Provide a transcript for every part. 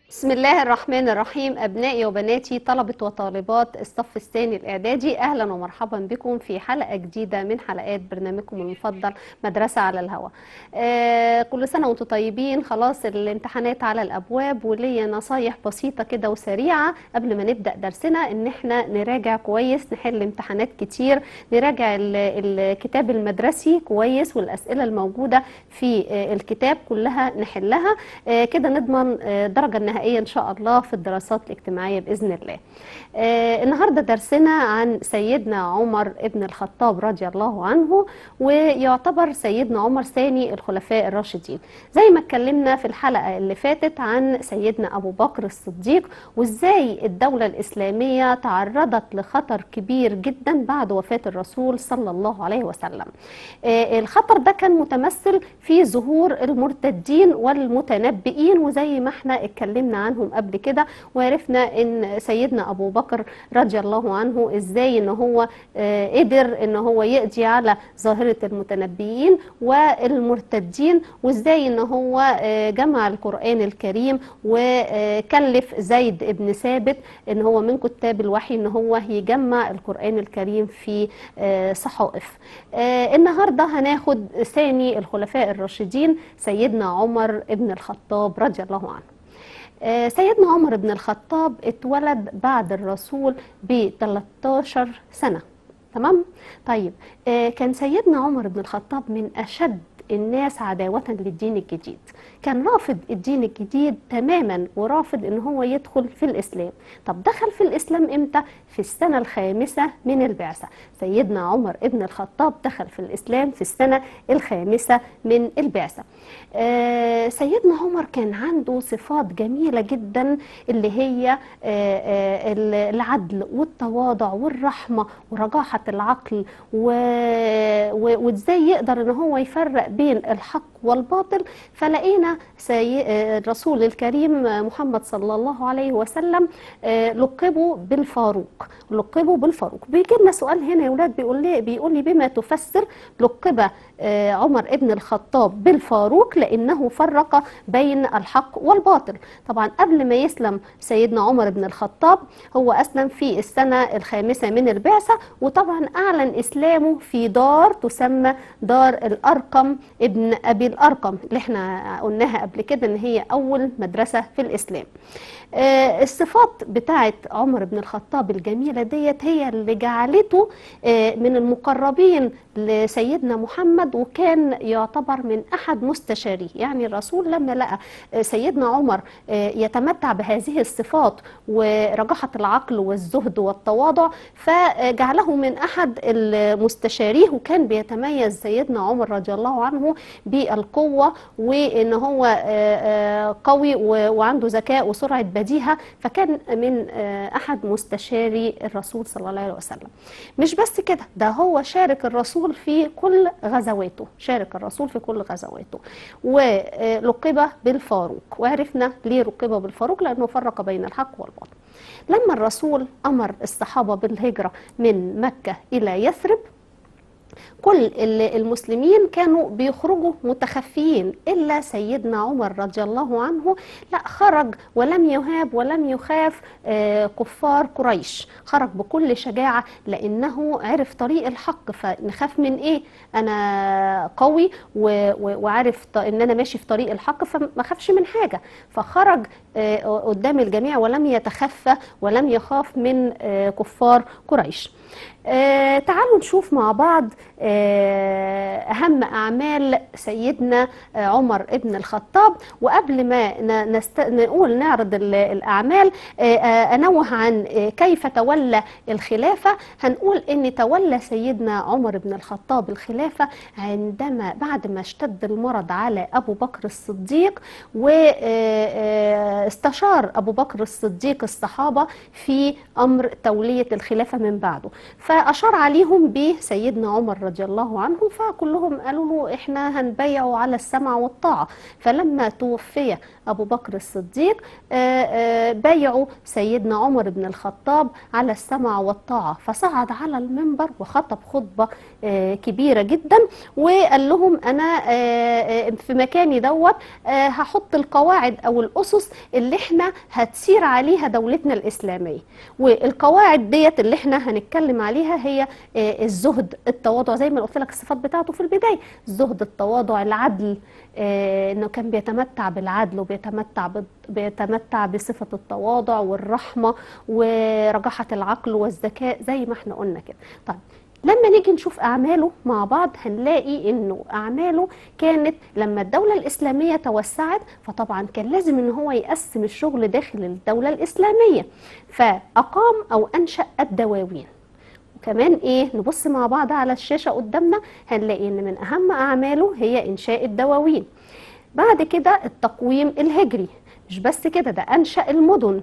بسم الله الرحمن الرحيم أبنائي وبناتي طلبة وطالبات الصف الثاني الإعدادي أهلا ومرحبا بكم في حلقة جديدة من حلقات برنامجكم المفضل مدرسة على الهواء آه كل سنة وانتم طيبين خلاص الامتحانات على الأبواب وليا نصايح بسيطة كده وسريعة قبل ما نبدأ درسنا إن احنا نراجع كويس نحل امتحانات كتير نراجع ال- الكتاب المدرسي كويس والأسئلة الموجودة في آه، الكتاب كلها نحلها آه، كده نضمن آه، درجة النهائية إن شاء الله في الدراسات الاجتماعية بإذن الله آه، النهاردة درسنا عن سيدنا عمر ابن الخطاب رضي الله عنه ويعتبر سيدنا عمر ثاني الخلفاء الراشدين زي ما اتكلمنا في الحلقة اللي فاتت عن سيدنا أبو بكر الصديق وإزاي الدولة الإسلامية تعرضت لخطر كبير جدا بعد وفاة الرسول صلى الله عليه وسلم آه، الخطر ده كان متمثل في ظهور المرتدين والمتنبئين وزي ما احنا اتكلمنا عنهم قبل كده وعرفنا ان سيدنا ابو بكر رضي الله عنه ازاي ان هو آه، قدر ان هو يقضي على ظاهرة المتنبئين والمرتدين وازاي ان هو آه، جمع القرآن الكريم وكلف زيد بن ثابت ان هو من كتاب الوحي ان هو يجمع القرآن الكريم في آه، صحائف آه، النهارده هناخد ثاني الخلفاء الراشدين سيدنا عمر بن الخطاب رضي الله عنه آه، سيدنا عمر بن الخطاب اتولد بعد الرسول ب 13 سنة تمام طيب آه، كان سيدنا عمر بن الخطاب من أشد الناس عداوة للدين الجديد كان رافض الدين الجديد تماما ورافض ان هو يدخل في الاسلام طب دخل في الاسلام امتى في السنة الخامسة من البعثة سيدنا عمر ابن الخطاب دخل في الاسلام في السنة الخامسة من البعثة آه، سيدنا عمر كان عنده صفات جميلة جدا اللي هي آه، آه، العدل والتواضع والرحمة ورجاحة العقل و- و- وازاي يقدر ان هو يفرق بين الحق والباطل فلقينا سي... آه، الرسول الكريم آه، محمد صلى الله عليه وسلم آه، لقبوا بالفاروق لقبوا بالفاروق بيجي لنا سؤال هنا يا اولاد بيقول لي بيقول لي بما تفسر لقب آه، عمر ابن الخطاب بالفاروق لانه فرق بين الحق والباطل طبعا قبل ما يسلم سيدنا عمر بن الخطاب هو اسلم في السنه الخامسه من البعثه وطبعا اعلن اسلامه في دار تسمى دار الارقم ابن ابي الارقم اللي احنا قلناها قبل كده ان هي اول مدرسه في الاسلام آه، الصفات بتاعت عمر بن الخطاب الجميلة ديت هي اللي جعلته آه، من المقربين لسيدنا محمد وكان يعتبر من أحد مستشاريه يعني الرسول لما لقى آه، سيدنا عمر آه، يتمتع بهذه الصفات ورجحة العقل والزهد والتواضع فجعله من أحد المستشاريه وكان بيتميز سيدنا عمر رضي الله عنه بالقوة وإن هو آه، آه، قوي و- وعنده ذكاء وسرعة بديهة فكان من آه، أحد مستشاري الرسول صلى الله عليه وسلم مش بس كده ده هو شارك الرسول في كل غزواته شارك الرسول في كل غزواته ولقب بالفاروق وعرفنا ليه لقب بالفاروق لأنه فرق بين الحق والباطل لما الرسول أمر الصحابة بالهجرة من مكة إلى يثرب كل ال- المسلمين كانوا بيخرجوا متخفيين إلا سيدنا عمر رضي الله عنه لا خرج ولم يهاب ولم يخاف آه، كفار قريش خرج بكل شجاعة لأنه عرف طريق الحق فنخاف من إيه أنا قوي و- و- وعارف ط- إن أنا ماشي في طريق الحق فما خافش من حاجة فخرج آه، قدام الجميع ولم يتخفى ولم يخاف من آه، كفار قريش آه تعالوا نشوف مع بعض آه أهم أعمال سيدنا آه عمر ابن الخطاب وقبل ما ن- نست... نقول نعرض ال- الأعمال آه آه أنوه عن آه كيف تولى الخلافة هنقول أن تولى سيدنا عمر بن الخطاب الخلافة عندما بعد ما اشتد المرض على أبو بكر الصديق واستشار أبو بكر الصديق الصحابة في أمر تولية الخلافة من بعده فأشار عليهم بسيدنا عمر رضي الله عنه فكلهم قالوا له إحنا هنبيعه على السمع والطاعة فلما توفي أبو بكر الصديق آه، آه، بايعوا سيدنا عمر بن الخطاب على السمع والطاعة فصعد على المنبر وخطب خطبة آه، كبيرة جدا وقال لهم أنا آه، آه، في مكاني دوت آه، هحط القواعد أو الأسس اللي احنا هتسير عليها دولتنا الإسلامية والقواعد ديت اللي احنا هنتكلم عليها هي آه، الزهد التواضع زي ما قلت لك الصفات بتاعته في البداية الزهد التواضع العدل آه، انه كان بيتمتع بالعدل وبيتمتع بال- بيتمتع بصفة التواضع والرحمة ورجاحة العقل والذكاء زي ما احنا قلنا كده طيب لما نيجي نشوف أعماله مع بعض هنلاقي إنه أعماله كانت لما الدولة الإسلامية توسعت فطبعا كان لازم إن هو يقسم الشغل داخل الدولة الإسلامية فأقام أو أنشأ الدواوين وكمان ايه نبص مع بعض على الشاشة قدامنا هنلاقي ان من اهم اعماله هي انشاء الدواوين بعد كده التقويم الهجري مش بس كده ده انشأ المدن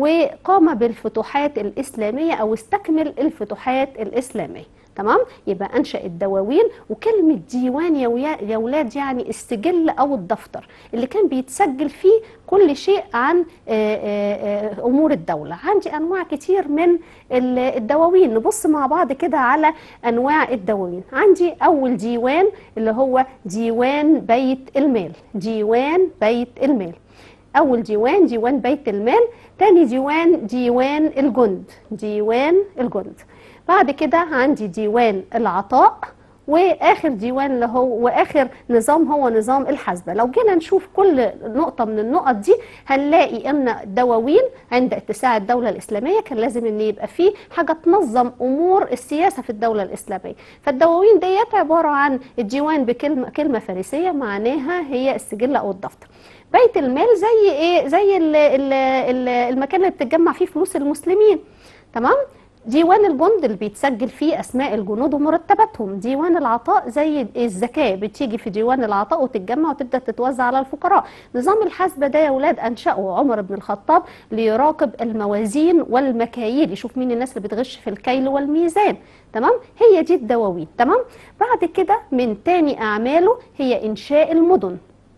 وقام بالفتوحات الاسلامية او استكمل الفتوحات الاسلامية تمام يبقى انشا الدواوين وكلمه ديوان يا ويا- يا ولاد يعني السجل او الدفتر اللي كان بيتسجل فيه كل شيء عن آه، آه، آه، امور الدوله عندي انواع كتير من ال- الدواوين نبص مع بعض كده على انواع الدواوين عندي اول ديوان اللي هو ديوان بيت المال ديوان بيت المال اول ديوان ديوان بيت المال تاني ديوان ديوان الجند ديوان الجند بعد كده عندي ديوان العطاء واخر ديوان اللي هو واخر نظام هو نظام الحسبه لو جينا نشوف كل نقطه من النقط دي هنلاقي ان الدواوين عند اتساع الدوله الاسلاميه كان لازم ان يبقى فيه حاجه تنظم امور السياسه في الدوله الاسلاميه فالدواوين ديت عباره عن الديوان بكلمه كلمه فارسيه معناها هي السجل او الدفتر بيت المال زي ايه زي ال ال ال المكان اللي بتتجمع فيه فلوس المسلمين تمام ديوان الجند اللي بيتسجل فيه اسماء الجنود ومرتباتهم ديوان العطاء زي الزكاه بتيجي في ديوان العطاء وتتجمع وتبدا تتوزع على الفقراء نظام الحسبه ده يا اولاد انشاه عمر بن الخطاب ليراقب الموازين والمكاييل يشوف مين الناس اللي بتغش في الكيل والميزان تمام هي دي الدواوين تمام بعد كده من تاني اعماله هي انشاء المدن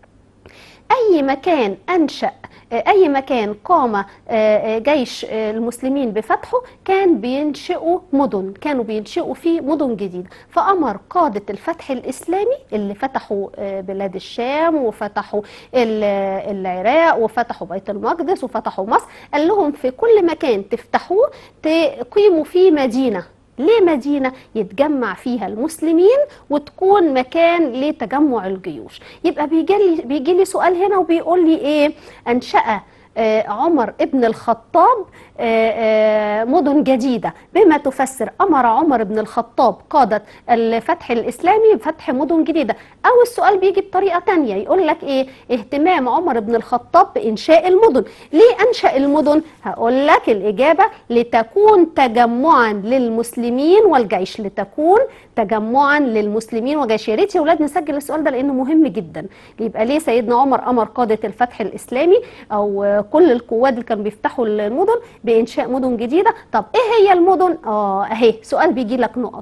اي مكان انشا اي مكان قام جيش المسلمين بفتحه كان بينشئوا مدن كانوا بينشئوا فيه مدن جديده فامر قاده الفتح الاسلامي اللي فتحوا بلاد الشام وفتحوا العراق وفتحوا بيت المقدس وفتحوا مصر قال لهم في كل مكان تفتحوه تقيموا فيه مدينه ليه مدينة يتجمع فيها المسلمين وتكون مكان لتجمع الجيوش يبقى بيجي لي بيجي لي سؤال هنا وبيقول لي ايه انشأ آه عمر ابن الخطاب آه آه مدن جديدة بما تفسر أمر عمر بن الخطاب قادة الفتح الإسلامي بفتح مدن جديدة أو السؤال بيجي بطريقة تانية يقول لك إيه اهتمام عمر بن الخطاب بإنشاء المدن ليه أنشأ المدن هقول لك الإجابة لتكون تجمعا للمسلمين والجيش لتكون تجمعا للمسلمين والجيش يا ريت يا اولاد نسجل السؤال ده لانه مهم جدا يبقى ليه سيدنا عمر امر قاده الفتح الاسلامي او كل القوات اللي كانوا بيفتحوا المدن بانشاء مدن جديده طب ايه هي المدن اه اهي سؤال بيجي لك نقط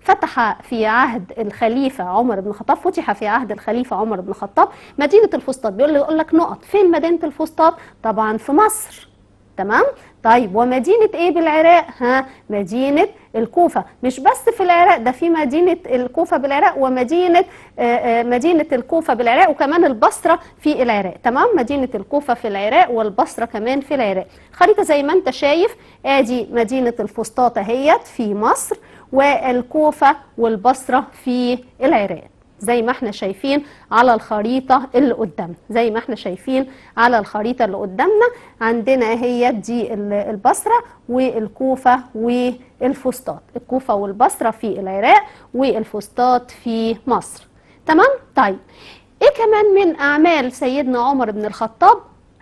فتح في عهد الخليفه عمر بن الخطاب فتح في عهد الخليفه عمر بن الخطاب مدينه الفسطاط بيقول لي يقول لك نقط فين مدينه الفسطاط طبعا في مصر تمام طيب ومدينة ايه بالعراق ها مدينة الكوفة مش بس في العراق ده في مدينة الكوفة بالعراق ومدينة آآ آآ مدينة الكوفة بالعراق وكمان البصرة في العراق تمام مدينة الكوفة في العراق والبصرة كمان في العراق خريطة زي ما انت شايف ادي مدينة الفسطاط اهيت في مصر والكوفة والبصرة في العراق زي ما احنا شايفين على الخريطة اللي قدامنا زي ما احنا شايفين على الخريطة اللي قدامنا عندنا هي دي البصرة والكوفة والفسطاط الكوفة والبصرة في العراق والفسطاط في مصر تمام طيب ايه كمان من اعمال سيدنا عمر بن الخطاب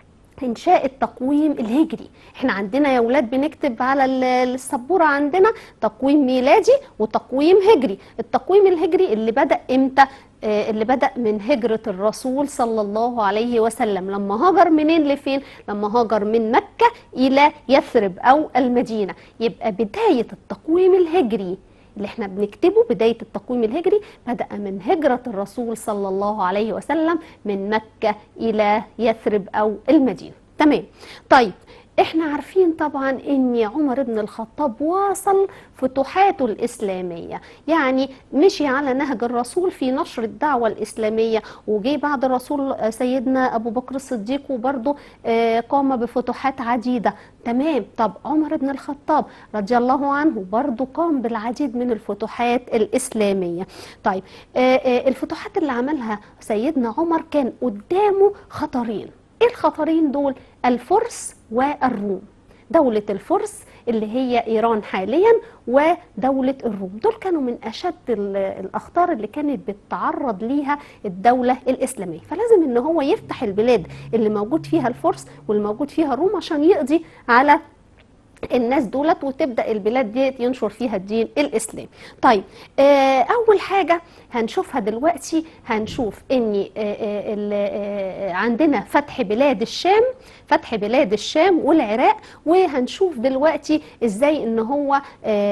انشاء التقويم الهجري احنا عندنا يا ولاد بنكتب على السبوره عندنا تقويم ميلادي وتقويم هجري التقويم الهجري اللي بدا امتى اللي بدأ من هجرة الرسول صلى الله عليه وسلم لما هاجر منين لفين لما هاجر من مكة إلى يثرب أو المدينة يبقى بداية التقويم الهجري اللي احنا بنكتبه بداية التقويم الهجري بدأ من هجرة الرسول صلى الله عليه وسلم من مكة إلى يثرب أو المدينة تمام طيب احنا عارفين طبعا ان عمر بن الخطاب واصل فتوحاته الاسلاميه يعني مشي على نهج الرسول في نشر الدعوه الاسلاميه وجي بعد الرسول آه، سيدنا ابو بكر الصديق وبرضه آه، قام بفتوحات عديده تمام طب عمر بن الخطاب رضي الله عنه برضه قام بالعديد من الفتوحات الاسلاميه طيب آه، آه، الفتوحات اللي عملها سيدنا عمر كان قدامه خطرين ايه الخطرين دول الفرس والروم دولة الفرس اللي هي إيران حاليا ودولة الروم دول كانوا من أشد ال- الأخطار اللي كانت بتتعرض ليها الدولة الإسلامية فلازم إن هو يفتح البلاد اللي موجود فيها الفرس واللي موجود فيها الروم عشان يقضي على الناس دولت وتبدا البلاد دي ينشر فيها الدين الاسلامي. طيب آه اول حاجه هنشوفها دلوقتي هنشوف ان آه آه ال- آه عندنا فتح بلاد الشام فتح بلاد الشام والعراق وهنشوف دلوقتي ازاي ان هو آه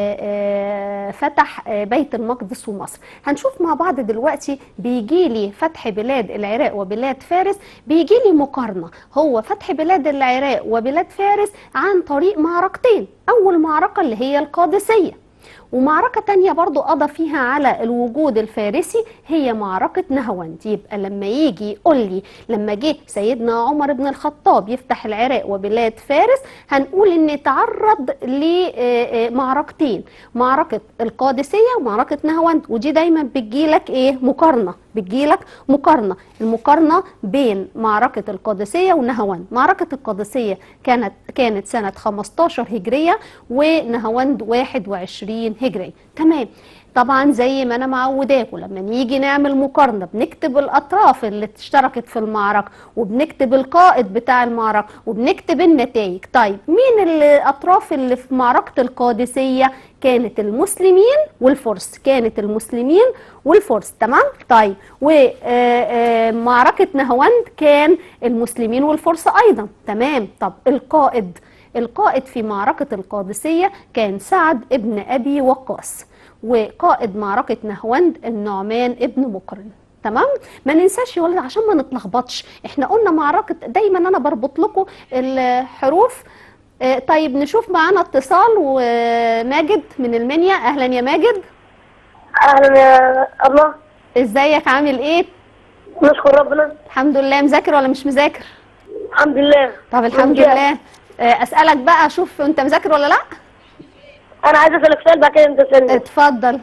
آه فتح آه بيت المقدس ومصر. هنشوف مع بعض دلوقتي بيجي لي فتح بلاد العراق وبلاد فارس بيجي لي مقارنه هو فتح بلاد العراق وبلاد فارس عن طريق معركتين اول معركه اللي هي القادسيه ومعركة تانية برضو قضى فيها على الوجود الفارسي هي معركة نهاوند يبقى لما يجي يقول لي لما جه سيدنا عمر بن الخطاب يفتح العراق وبلاد فارس هنقول ان تعرض لمعركتين معركة القادسية ومعركة نهاوند ودي دايما بتجيلك ايه مقارنة بتجيلك مقارنة المقارنة بين معركة القادسية ونهاوند معركة القادسية كانت كانت سنة 15 هجرية ونهاوند 21 هجرية تمام طبعا زي ما انا معوداكم لما نيجي نعمل مقارنه بنكتب الاطراف اللي اشتركت في المعركه وبنكتب القائد بتاع المعركه وبنكتب النتائج طيب مين الاطراف اللي في معركه القادسيه كانت المسلمين والفرس كانت المسلمين والفرس تمام طيب ومعركه نهاوند كان المسلمين والفرس ايضا تمام طب القائد القائد في معركة القادسية كان سعد ابن أبي وقاص وقائد معركة نهوند النعمان ابن مقرن تمام ما ننساش يا ولد عشان ما نتلخبطش احنا قلنا معركة دايما انا بربط لكم الحروف اه طيب نشوف معانا اتصال وماجد من المنيا اهلا يا ماجد اهلا يا الله ازيك عامل ايه نشكر ربنا الحمد لله مذاكر ولا مش مذاكر الحمد لله طب الحمد ممتاز. لله اه اسالك بقى اشوف انت مذاكر ولا لا انا عايز اسالك سؤال بعد كده انت تسالني اتفضل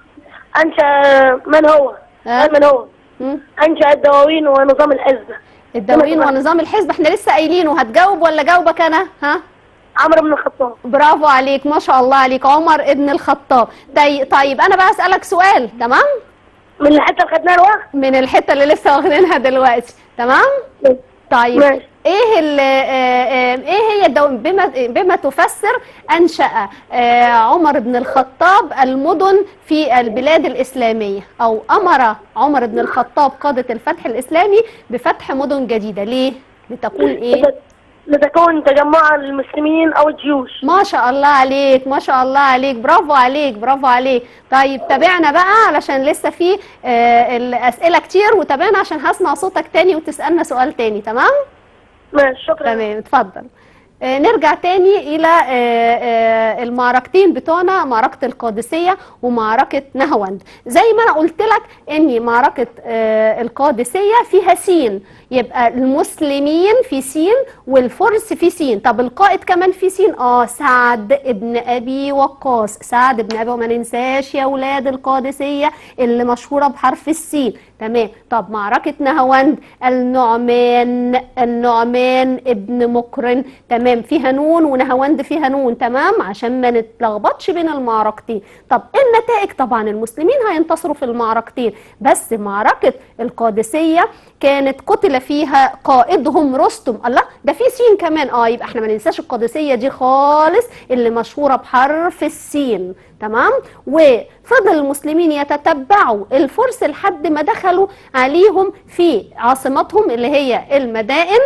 انشا من هو؟ ها؟ من هو؟ مم. انشا الدواوين ونظام الحزب الدواوين تمام. ونظام الحزب احنا لسه قايلينه هتجاوب ولا جاوبك انا ها عمرو بن الخطاب برافو عليك ما شاء الله عليك عمر ابن الخطاب طي- طيب انا بقى اسالك سؤال تمام من الحته اللي خدناها الوقت من الحته اللي لسه واخدينها دلوقتي تمام طيب ماشي. ايه ال- آه، آه، ايه هي الدو... بما بما تفسر انشا آه، عمر بن الخطاب المدن في البلاد الاسلاميه او امر عمر بن الخطاب قاده الفتح الاسلامي بفتح مدن جديده ليه لتكون ايه لت- لتكون تجمع المسلمين او الجيوش ما شاء الله عليك ما شاء الله عليك برافو عليك برافو عليك طيب تابعنا بقى علشان لسه في آه، الاسئله كتير وتابعنا عشان هسمع صوتك تاني وتسالنا سؤال تاني تمام ماشي شكرا تمام اتفضل آه، نرجع تاني الى آه، آه، المعركتين بتوعنا معركة القادسية ومعركة نهاوند زي ما انا قلت لك ان معركة آه، القادسية فيها سين يبقى المسلمين في سين والفرس في سين طب القائد كمان في سين اه سعد ابن ابي وقاص سعد ابن ابي وما ننساش يا ولاد القادسية اللي مشهورة بحرف السين تمام طب معركة نهاوند النعمان النعمان ابن مقرن تمام فيها نون ونهاوند فيها نون تمام عشان ما نتلخبطش بين المعركتين طب النتائج طبعا المسلمين هينتصروا في المعركتين بس معركة القادسية كانت قتل فيها قائدهم رستم الله ده في سين كمان اه يبقى احنا ما ننساش القادسية دي خالص اللي مشهورة بحرف السين تمام وفضل المسلمين يتتبعوا الفرس لحد ما دخلوا عليهم في عاصمتهم اللي هي المدائن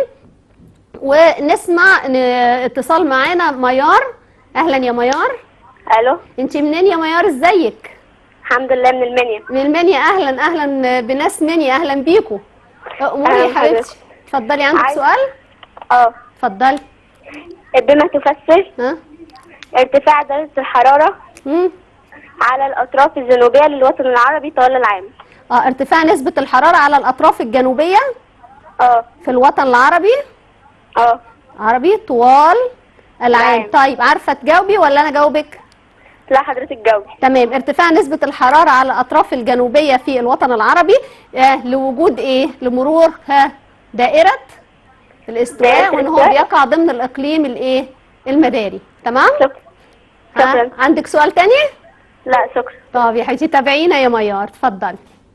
ونسمع ن- اتصال معانا ميار اهلا يا ميار الو انت منين يا ميار ازيك الحمد لله من المنيا من المنيا اهلا اهلا بناس منيا اهلا بيكم اموري يا أهلاً حبيبتي بحضرتك. اتفضلي عندك عايز- سؤال اه اتفضلي بما تفسر ها ارتفاع درجة الحرارة مم. على الأطراف الجنوبية للوطن العربي طوال العام اه ارتفاع نسبة الحرارة على الأطراف الجنوبية اه في الوطن العربي اه عربي طوال العام العام. طيب عارفة تجاوبي ولا أنا جاوبك؟ لا حضرتك جاوبي تمام ارتفاع نسبة الحرارة على الأطراف الجنوبية في الوطن العربي آه لوجود إيه؟ لمرور ها دائرة الاستواء دائرة وإن هو الاستواء. بيقع ضمن الإقليم الإيه؟ المداري تمام؟ شكرا ها؟ شكرا عندك سؤال تاني؟ لا شكرا طب يا حبيبتي تابعينا يا ميار اتفضلي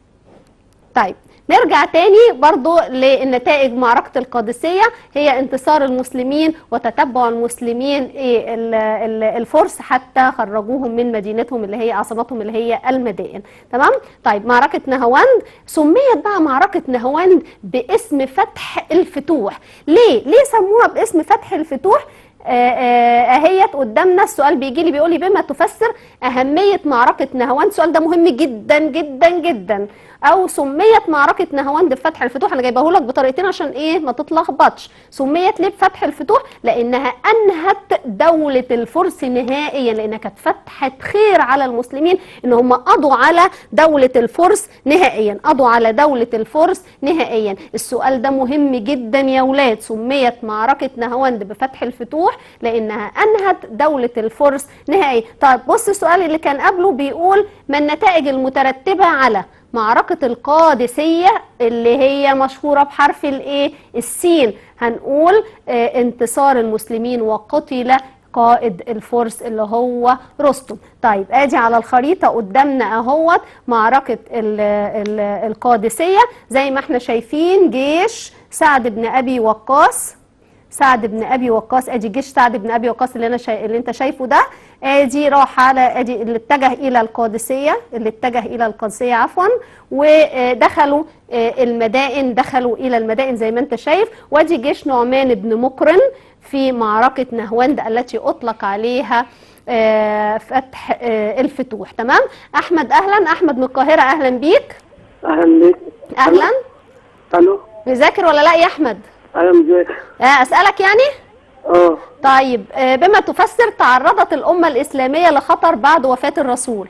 طيب نرجع تاني برضو لنتائج معركة القادسية هي انتصار المسلمين وتتبع المسلمين إيه ال- ال- الفرس حتى خرجوهم من مدينتهم اللي هي عاصمتهم اللي هي المدائن تمام طيب معركة نهواند سميت بقى معركة نهواند باسم فتح الفتوح ليه ليه سموها باسم فتح الفتوح آه، آه، اهيت قدامنا السؤال بيجي لي بيقول لي بما تفسر اهميه معركه نهاوند السؤال ده مهم جدا جدا جدا او سميت معركه نهاوند بفتح الفتوح انا جايبه لك بطريقتين عشان ايه ما تتلخبطش سميت ليه بفتح الفتوح لانها انهت دوله الفرس نهائيا لانها كانت فتحت خير على المسلمين ان هم قضوا على دوله الفرس نهائيا قضوا على دوله الفرس نهائيا السؤال ده مهم جدا يا ولاد سميت معركه نهاوند بفتح الفتوح لانها انهت دوله الفرس نهائيا طيب بص السؤال اللي كان قبله بيقول ما النتائج المترتبه على معركة القادسية اللي هي مشهورة بحرف الايه السين هنقول آه انتصار المسلمين وقتل قائد الفرس اللي هو رستم طيب ادي على الخريطة قدامنا اهوت معركة ال ال القادسية زي ما احنا شايفين جيش سعد بن ابي وقاص سعد بن ابي وقاص ادي جيش سعد بن ابي وقاص اللي انا شاي... اللي انت شايفه ده ادي راح على ادي اللي اتجه الى القادسيه اللي اتجه الى القادسيه عفوا ودخلوا آه، المدائن دخلوا الى المدائن زي ما انت شايف وادي جيش نعمان بن مقرن في معركه نهواند التي اطلق عليها آه، فتح آه، الفتوح تمام احمد اهلا احمد من القاهره اهلا بيك اهلا بيك اهلا الو مذاكر ولا لا يا احمد انا مذاكر آه، اسالك يعني اه طيب آه، بما تفسر تعرضت الأمة الإسلامية لخطر بعد وفاة الرسول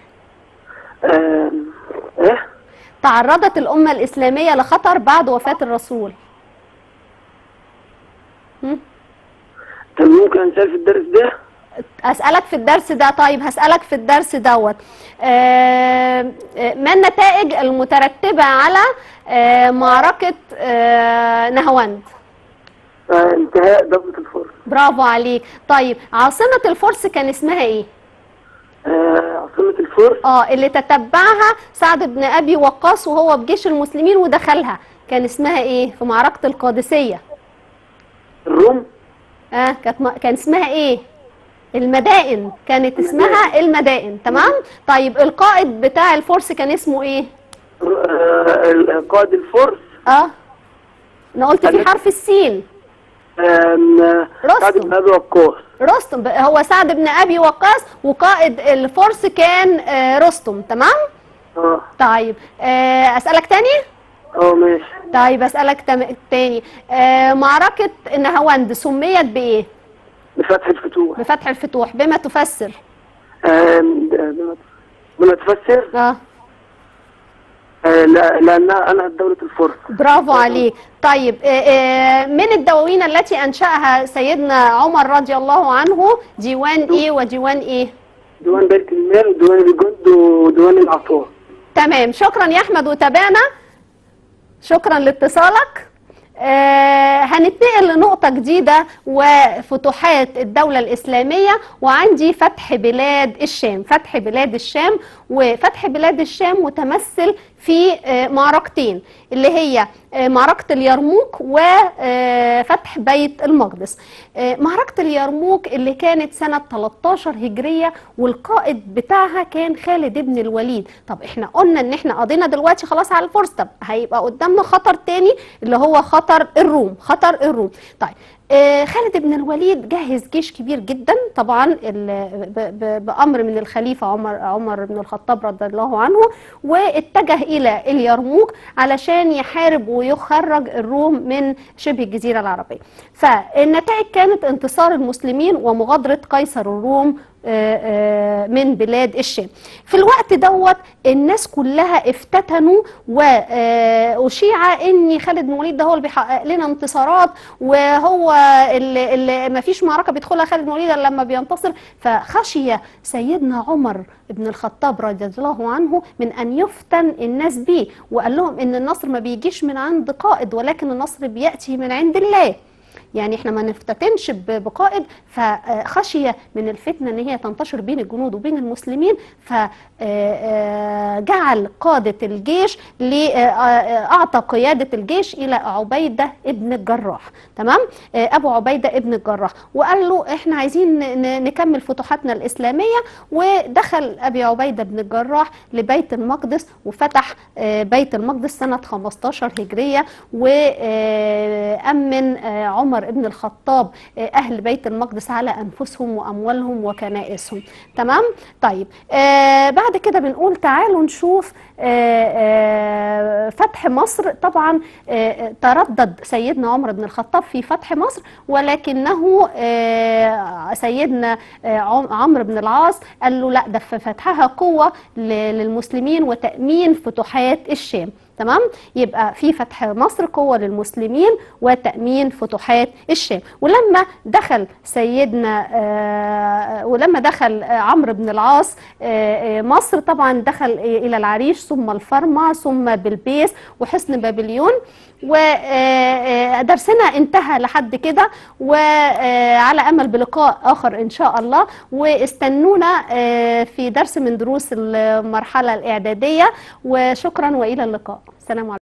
آم، ايه تعرضت الأمة الإسلامية لخطر بعد وفاة الرسول هم؟ طب ممكن انسال في الدرس ده أسألك في الدرس ده طيب هسألك في الدرس دوت آه، آه، ما النتائج المترتبة على آه، معركة آه، نهواند آه، انتهاء دولة الفرس برافو عليك طيب عاصمة الفرس كان اسمها ايه آه، عاصمة الفرس اه اللي تتبعها سعد بن ابي وقاص وهو بجيش المسلمين ودخلها كان اسمها ايه في معركة القادسية الروم اه كانت م- كان اسمها ايه المدائن كانت اسمها المدائن تمام طيب القائد بتاع الفرس كان اسمه ايه آه، قائد الفرس اه انا قلت في حرف السين آم، رستم. سعد بن ابي وقاص رستم ب- هو سعد بن ابي وقاص وقائد الفرس كان آه، رستم تمام اه طيب آه، اسالك تاني اه ماشي طيب اسالك تم- تاني آه معركه نهاوند سميت بايه بفتح الفتوح بفتح الفتوح بما تفسر آم، ده- بما- بما تفسر اه آه، لا- لانها انهت دولة الفرس برافو عليك طيب آه آه من الدواوين التي انشاها سيدنا عمر رضي الله عنه ديوان ايه وديوان ايه ديوان بيت المال وديوان الجند وديوان العطاء تمام شكرا يا احمد وتابعنا شكرا لاتصالك آه هنتنقل لنقطة جديدة وفتوحات الدولة الإسلامية وعندي فتح بلاد الشام فتح بلاد الشام وفتح بلاد الشام متمثل في آه معركتين اللي هي آه معركة اليرموك وفتح بيت المقدس آه معركة اليرموك اللي كانت سنة 13 هجرية والقائد بتاعها كان خالد بن الوليد طب احنا قلنا ان احنا قضينا دلوقتي خلاص على الفرس طب هيبقى قدامنا خطر تاني اللي هو خطر الروم خطر الروم طيب آه، خالد بن الوليد جهز جيش كبير جدا طبعا ال- ب- ب- بأمر من الخليفة عمر عمر بن الخطاب رضي الله عنه واتجه إلى اليرموك علشان يحارب ويخرج الروم من شبه الجزيرة العربية فالنتائج كانت انتصار المسلمين ومغادرة قيصر الروم آه، آه، من بلاد الشام في الوقت دوت الناس كلها افتتنوا وأشيع ان خالد بن الوليد ده هو اللي بيحقق لنا انتصارات وهو اللي, اللي ما فيش معركه بيدخلها خالد بن الوليد الا لما بينتصر فخشي سيدنا عمر بن الخطاب رضي الله عنه من ان يفتن الناس به وقال لهم ان النصر ما بيجيش من عند قائد ولكن النصر بياتي من عند الله يعني احنا ما نفتتنش ب- بقائد فخشي من الفتنه ان هي تنتشر بين الجنود وبين المسلمين فجعل قاده الجيش ل- آه، آه، اعطى قياده الجيش الى عبيده ابن الجراح تمام آه، ابو عبيده ابن الجراح وقال له احنا عايزين ن- ن- نكمل فتوحاتنا الاسلاميه ودخل ابي عبيده بن الجراح لبيت المقدس وفتح آه، بيت المقدس سنه 15 هجريه وامن عمر بن الخطاب آه، اهل بيت المقدس على انفسهم واموالهم وكنائسهم تمام طيب آه، بعد كده بنقول تعالوا نشوف آه، آه، فتح مصر طبعا آه، تردد سيدنا عمر بن الخطاب في فتح مصر ولكنه آه، سيدنا آه، عم- عمرو بن العاص قال له لا ده في فتحها قوة ل- للمسلمين وتأمين فتوحات الشام تمام يبقى في فتح مصر قوة للمسلمين وتأمين فتوحات الشام ولما دخل سيدنا آه، ولما دخل آه، عمرو بن العاص آه، آه، مصر طبعا دخل آه، إلى العريش ثم الفرما ثم بلبيس وحصن بابليون ودرسنا انتهى لحد كده وعلى امل بلقاء اخر ان شاء الله واستنونا آه، في درس من دروس المرحله الاعداديه وشكرا والى اللقاء سلام عليكم